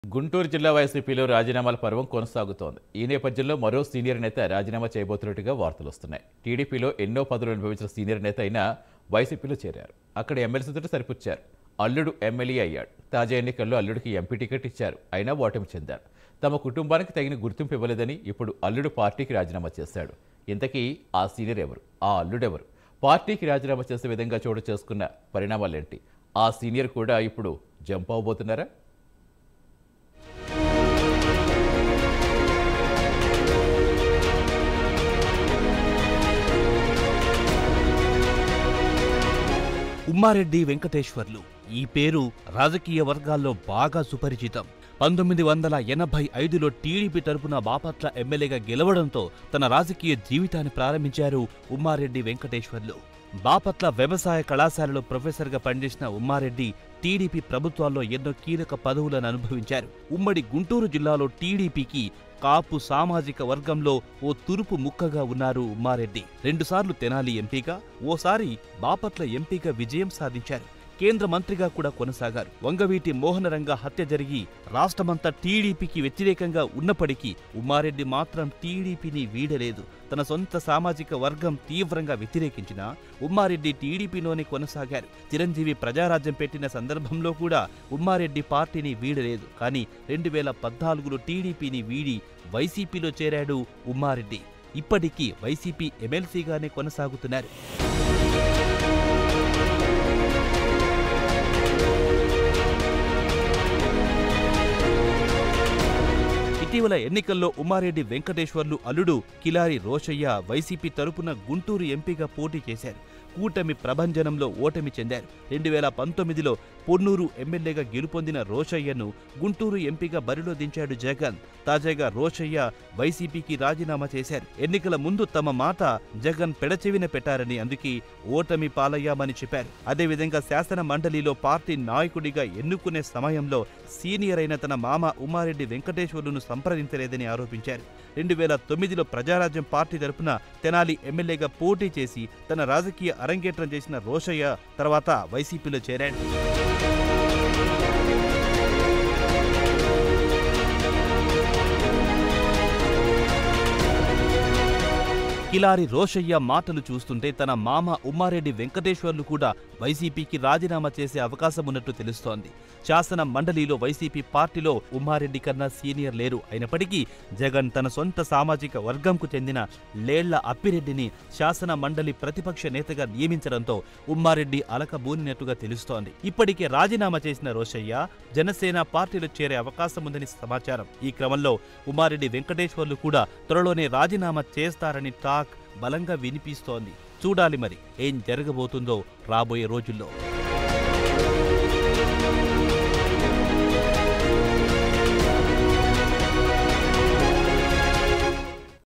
గుంటూరు జిల్లా వైసీపీలో రాజీనామాల పర్వం కొనసాగుతోంది ఈ నేపథ్యంలో మరో సీనియర్ నేత రాజీనామా చేయబోతున్నట్టుగా వార్తలు వస్తున్నాయి టీడీపీలో ఎన్నో పదవులు అనుభవించిన సీనియర్ నేత అయినా వైసీపీలో చేరారు అక్కడ ఎమ్మెల్సీతో సరిపుచ్చారు అల్లుడు ఎమ్మెల్యే అయ్యాడు తాజా ఎన్నికల్లో అల్లుడికి ఎంపీ టికెట్ ఇచ్చారు అయినా ఓటమి చెందారు తమ కుటుంబానికి తగిన గుర్తింపు ఇవ్వలేదని ఇప్పుడు అల్లుడు పార్టీకి రాజీనామా చేశాడు ఇంతకీ ఆ సీనియర్ ఎవరు ఆ అల్లుడెవరు పార్టీకి రాజీనామా చేసే విధంగా చోటు చేసుకున్న పరిణామాలేంటి ఆ సీనియర్ కూడా ఇప్పుడు జంప్ అవబోతున్నారా ఉమ్మారెడ్డి వెంకటేశ్వర్లు ఈ పేరు రాజకీయ వర్గాల్లో బాగా సుపరిచితం పంతొమ్మిది వందల ఎనభై ఐదులో టీడీపీ తరపున బాపట్ల ఎమ్మెల్యేగా గెలవడంతో తన రాజకీయ జీవితాన్ని ప్రారంభించారు ఉమ్మారెడ్డి వెంకటేశ్వర్లు బాపట్ల వ్యవసాయ కళాశాలలో ప్రొఫెసర్గా పనిచేసిన ఉమ్మారెడ్డి టీడీపీ ప్రభుత్వాల్లో ఎన్నో కీలక పదవులను అనుభవించారు ఉమ్మడి గుంటూరు జిల్లాలో టీడీపీకి కాపు సామాజిక వర్గంలో ఓ తురుపు ముక్కగా ఉన్నారు ఉమ్మారెడ్డి రెండుసార్లు తెనాలి ఎంపీగా ఓసారి బాపట్ల ఎంపీగా విజయం సాధించారు కేంద్ర మంత్రిగా కూడా కొనసాగారు వంగవీటి మోహనరంగ హత్య జరిగి రాష్ట్రమంతా టీడీపీకి వ్యతిరేకంగా ఉన్నప్పటికీ ఉమ్మారెడ్డి మాత్రం టీడీపీని వీడలేదు తన సొంత సామాజిక వర్గం తీవ్రంగా వ్యతిరేకించినా ఉమ్మారెడ్డి టీడీపీలోనే కొనసాగారు చిరంజీవి ప్రజారాజ్యం పెట్టిన సందర్భంలో కూడా ఉమ్మారెడ్డి పార్టీని వీడలేదు కానీ రెండు వేల పద్నాలుగులో టీడీపీని వీడి వైసీపీలో చేరాడు ఉమ్మారెడ్డి ఇప్పటికీ వైసీపీ ఎమ్మెల్సీగానే కొనసాగుతున్నారు ఇటీవల ఎన్నికల్లో ఉమారెడ్డి వెంకటేశ్వర్లు అల్లుడు కిలారి రోషయ్య వైసీపీ తరపున గుంటూరు ఎంపీగా పోటీ చేశారు కూటమి ప్రభంజనంలో ఓటమి చెందారు రెండు వేల పంతొమ్మిదిలో పొన్నూరు ఎమ్మెల్యేగా గెలుపొందిన రోషయ్యను గుంటూరు ఎంపీగా బరిలో దించాడు జగన్ తాజాగా రోషయ్య వైసీపీకి రాజీనామా చేశారు ఎన్నికల ముందు తమ మాట జగన్ పెడచెవిన పెట్టారని అందుకే ఓటమి పాలయ్యామని చెప్పారు అదేవిధంగా శాసన మండలిలో పార్టీ నాయకుడిగా ఎన్నుకునే సమయంలో సీనియర్ అయిన తన మామ ఉమారెడ్డి వెంకటేశ్వర్లను సంప్రదించలేదని ఆరోపించారు రెండు వేల తొమ్మిదిలో ప్రజారాజ్యం పార్టీ తరపున తెనాలి ఎమ్మెల్యేగా పోటీ చేసి తన రాజకీయ అరంగేట్రం చేసిన రోషయ్య తర్వాత వైసీపీలో చేరాడు కిలారి రోషయ్య మాటలు చూస్తుంటే తన మామ ఉమ్మారెడ్డి వెంకటేశ్వర్లు కూడా వైసీపీకి రాజీనామా చేసే అవకాశం ఉన్నట్టు తెలుస్తోంది శాసన మండలిలో వైసీపీ పార్టీలో ఉమ్మారెడ్డి కన్నా సీనియర్ లేరు అయినప్పటికీ జగన్ తన సొంత సామాజిక వర్గంకు చెందిన లేళ్ల అప్పిరెడ్డిని శాసన మండలి ప్రతిపక్ష నేతగా నియమించడంతో ఉమ్మారెడ్డి అలకబూనినట్టుగా తెలుస్తోంది ఇప్పటికే రాజీనామా చేసిన రోషయ్య జనసేన పార్టీలో చేరే అవకాశం ఉందని సమాచారం ఈ క్రమంలో ఉమ్మారెడ్డి వెంకటేశ్వర్లు కూడా త్వరలోనే రాజీనామా చేస్తారని టాక్ బలంగా వినిపిస్తోంది చూడాలి మరి ఏం జరగబోతుందో రాబోయే రోజుల్లో